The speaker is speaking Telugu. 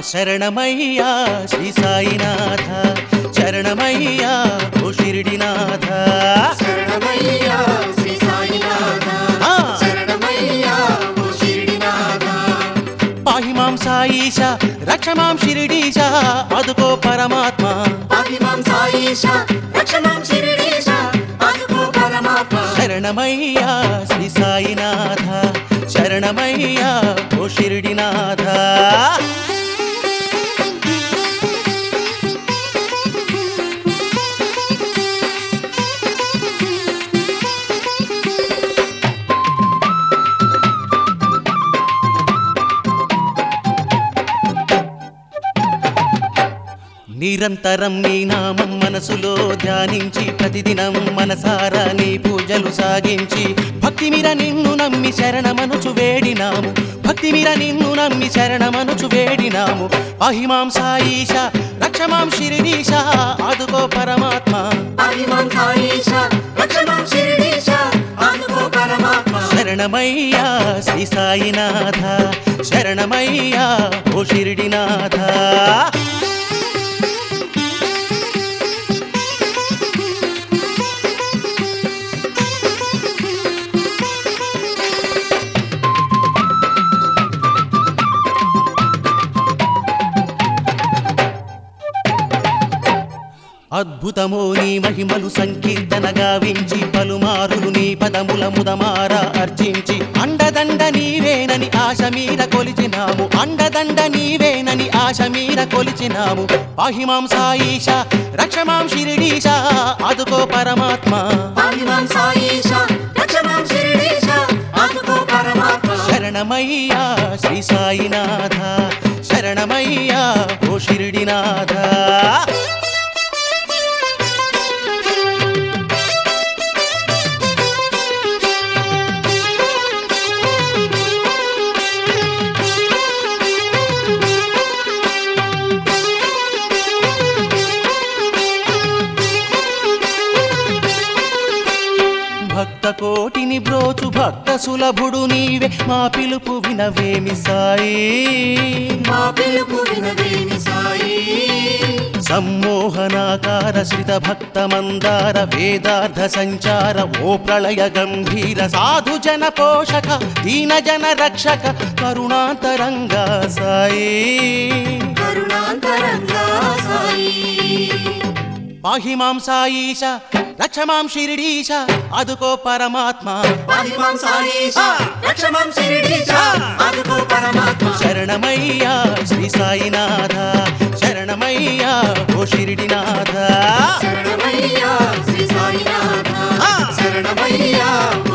శరణమయ్యా శ్రీ సాయినాథ శరణమయ్యా ఓ షిరిడినాథ శరణమయ్యా శ్రీ సాయినాథ ఆ. శరణమయ్యా ఓ షిరిడినాథ పాహి మాం సాయిష రక్ష మాం షిరిడీశ అదుకో పరమాత్మ పాహిమాం సాయిష రక్షమాం షిరిడీశ ఆదుకో పరమాత్మ శరణమయ్యా శ్రీ సాయినాథ శరణమయ్యా ఓ షిరిడినాథ నిరంతరం నీ నామం మనసులో ధ్యానించి ప్రతిదినం మనసారా నీ పూజలు సాగించి భక్తి మీర నిన్ను నమ్మి శరణమనుచు వేడినాము భక్తి మీర నిన్ను నమ్మి శరణమనుచు వేడినాము అహిమాం సాయిష రక్షమాం శిరిడీశ ఆదుకో పరమాత్మ పాహిమాం సాయిష రక్షమాం షిరిడీశ ఆదుకో పరమాత్మ శరణమయ్యా శ్రీ సాయినాథ శరణమయ్యా ఓ షిరిడినాథ అద్భుతమో నీ మహిమలు సంకీర్తన గావించి పలుమారులు నీ పదముల ముదమార అర్చించి అండదండ నీవేనని ఆశ మీర కొలిచినాము అండదండ నీవేనని ఆశ మీర కొలిచినాము పాహిమాం సాయిష రక్షమాం షిరిడీశ అదుకో పరమాత్మ పాహిమాం సాయిష రక్షమాం షిరిడీశ ఆదుకో పరమాత్మ శరణమయ్యా శ్రీ సాయినాథ శరణమయ్యా ఓ షిరిడినాథ భక్త కోటిని బ్రోచు భక్త సులభుడు నీవే మా పిలుపు వినవేమి సాయి మా పిలుపు వినవేమి సాయి సమ్మోహనాకార శ్రిత భక్త మందార వేదార్థ సంచార ఓ ప్రళయ గంభీర సాధు జన పోషక దీన జన రక్షక కరుణాంతరంగా సాయి కరుణాంతరంగా సాయి పాహిమాం సాయిష రక్షమాం షిరిడీశ అదుకో పరమాత్మ పాహిమాం సాయిష రక్షమాం షిరిడీశ ఆదుకో పరమాత్మ శరణమయ్యా శ్రీ సాయినాథ శరణమయ్యా ఓ షిరిడినాథ శరణమయ్యా శ్రీ సాయినాథ ఆ. శరణమయ్యా